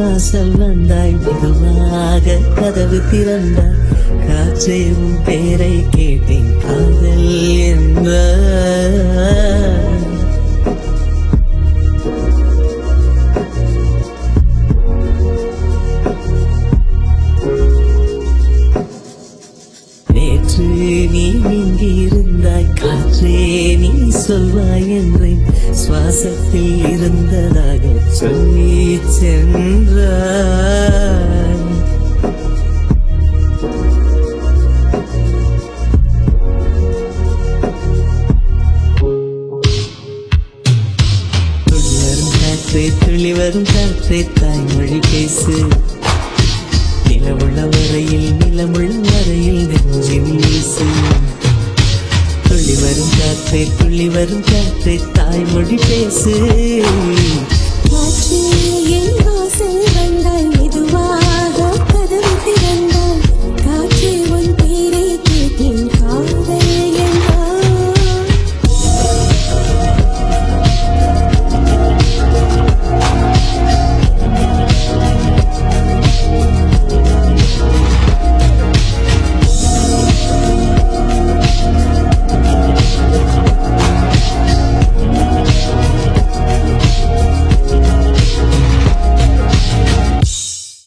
வாசல் வந்தாய் மெதுவாக கதவு திறந்தாய் காற்றே உன் பேரை கேட்டேன் காதல் என்ற நேற்று நீ இங்கிருந்தாய் காற்றே நீ சொல்வாய் என்றேன் சுவாசத்தில் இருந்ததாக சொல்லி சென்றாய் துளி வரும் காற்றே துளி வரும் காற்றே தாய்மொழி பேசு நிலவுள்ள வரையில் நிலமுள்ள வரையில் நெஞ்சில் வீசு துளி வரும் காற்றே துளி வரும் காற்றே தாய்மொழி பேசு